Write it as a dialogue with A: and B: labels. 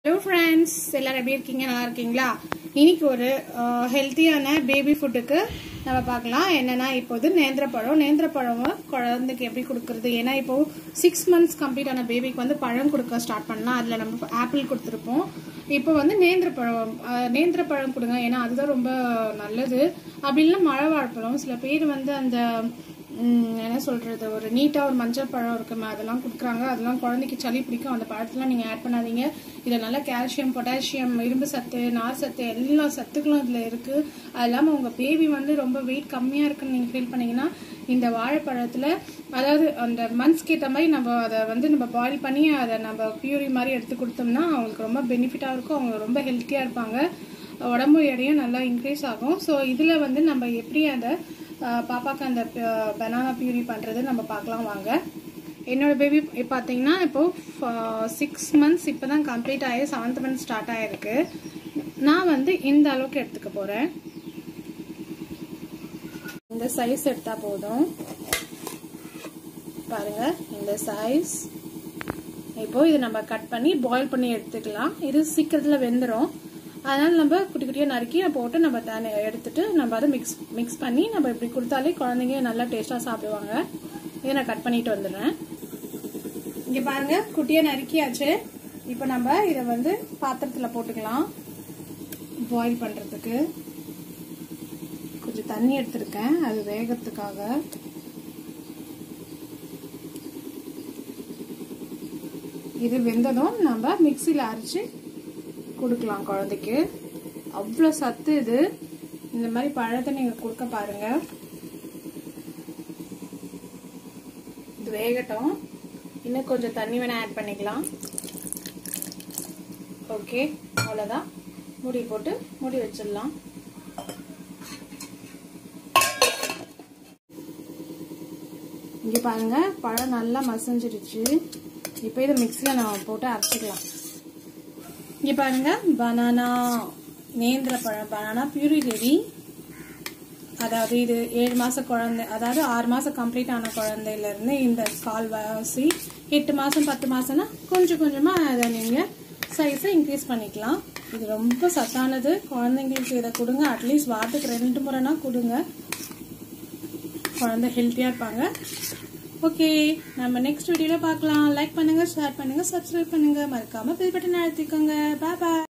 A: hello friends எல்லாரும் எப்படி இருக்கீங்க நல்லா இருக்கீங்களா இன்னைக்கு ஒரு ஹெல்த்தியான பேபி ஃபுட்டுக்கு நம்ம பார்க்கலாம் என்னன்னா இப்போது நேந்திரப்பழம் நேந்திரப்பழம் குழந்தைக்கு எப்படி கொடுக்கறது ஏன்னா இப்போ சிக்ஸ் மந்த்ஸ் கம்ப்ளீட் ஆன பேபிக்கு வந்து பழம் கொடுக்க ஸ்டார்ட் பண்ணலாம் அதில் நம்ம ஆப்பிள் கொடுத்துருப்போம் இப்போ வந்து நேந்திரப்பழம் அஹ், நேந்திரப்பழம் கொடுங்க ஏன்னா அதுதான் ரொம்ப நல்லது அப்படி இல்லைன்னா மழை வாழைப்பழம் சில பேர் வந்து அந்த ம், என்ன சொல்றது ஒரு நீட்டா ஒரு மஞ்சள் பழம் இருக்குமே அதெல்லாம் கொடுக்குறாங்க அதெல்லாம் குழந்தைக்கு சளி பிடிக்கும் அந்த பழத்தெல்லாம் நீங்க ஆட் பண்ணாதீங்க இதுல நல்ல கால்சியம் பொட்டாசியம் இரும்பு சத்து நார் சத்து எல்லா சத்துக்களும் இதுல இருக்கு அது இல்லாம உங்க பேபி வந்து ரொம்ப வெயிட் கம்மியா இருக்குன்னு நீங்க ஃபீல் பண்ணீங்கன்னா இந்த வாழைப்பழத்துல அதாவது அந்த மந்த்ஸ்க்கு ஏற்ற மாதிரி நம்ம அதை வந்து நம்ம பாயில் பண்ணி அதை நம்ம பியூரி மாதிரி எடுத்து கொடுத்தோம்னா அவங்களுக்கு ரொம்ப பெனிஃபிட்டா இருக்கும் அவங்க ரொம்ப ஹெல்த்தியா இருப்பாங்க உடம்பு எடையும் நல்லா இன்க்ரீஸ் ஆகும் ஸோ இதில் வந்து நம்ம எப்படி அந்த அஹ், பாப்பாக்கு அந்த பனானா பியூரி பண்ணுறது நம்ம பார்க்கலாம் வாங்க என்னோட பேபி பார்த்தீங்கன்னா இப்போ சிக்ஸ் மந்த்ஸ் இப்போ தான் கம்ப்ளீட் ஆகி செவன்த் மந்த் ஸ்டார்ட் ஆகிருக்கு நான் வந்து இந்த அளவுக்கு எடுத்துக்க போகிறேன் இந்த சைஸ் எடுத்தால் போதும் பாருங்க இந்த சைஸ் இப்போ இது நம்ம கட் பண்ணி பாயில் பண்ணி எடுத்துக்கலாம் இது சீக்கிரத்தில் வெந்துடும் அதனால நம்ம குட்டி குட்டியாக நறுக்கி போட்டு நம்ம தனி எடுத்துட்டு நம்ம அதை மிக்ஸ் மிக்ஸ் பண்ணி நம்ம இப்படி கொடுத்தாலே குழந்தைங்க நல்லா டேஸ்ட்டாக சாப்பிடுவாங்க இதை நான் கட் பண்ணிட்டு வந்துடுறேன் இங்கே பாருங்க குட்டியாக நறுக்கியாச்சு இப்போ நம்ம இதை வந்து பாத்திரத்தில் போட்டுக்கலாம் பாயில் பண்ணுறதுக்கு கொஞ்சம் தண்ணி எடுத்திருக்கேன் அது வேகத்துக்காக இது வெந்ததும் நம்ம மிக்சியில் அரைச்சி கொடுக்கலாம் குழந்தைக்கு அவ்வளோ சத்து இது இந்த மாதிரி பழத்தை நீங்கள் கொடுக்க பாருங்க இது வேகட்டும் இன்னும் கொஞ்சம் தண்ணி வேணா ஆட் பண்ணிக்கலாம் ஓகே அவ்வளோதான் மூடி போட்டு மூடி வச்சிடலாம் இங்கே பாருங்க பழம் நல்லா மசிஞ்சிடுச்சு இப்போ இதை மிக்சியில் நம்ம போட்டு அரைச்சிக்கலாம் இங்கே பாருங்க பனானா நேந்திர பழம் பனானா பியூரி ரெடி அதாவது இது ஏழு மாச குழந்தை அதாவது ஆறு மாசம் கம்ப்ளீட் ஆன குழந்தையில இருந்து இந்த கால்வாசி எட்டு மாசம் பத்து மாசம்னா கொஞ்சம் கொஞ்சமா அதை நீங்க சைஸை இன்க்ரீஸ் பண்ணிக்கலாம் இது ரொம்ப சத்தானது குழந்தைங்களுக்கு இதை கொடுங்க அட்லீஸ்ட் வாரத்துக்கு ரெண்டு முறைனா கொடுங்க குழந்தை ஹெல்த்தியா இருப்பாங்க ஓகே நம்ம நெக்ஸ்ட் வீடியோல பார்க்கலாம் லைக் பண்ணுங்க ஷேர் பண்ணுங்க சப்ஸ்கிரைப் பண்ணுங்க மறக்காம பெல் பட்டன் அழுத்திக்கோங்க பாய் பாய்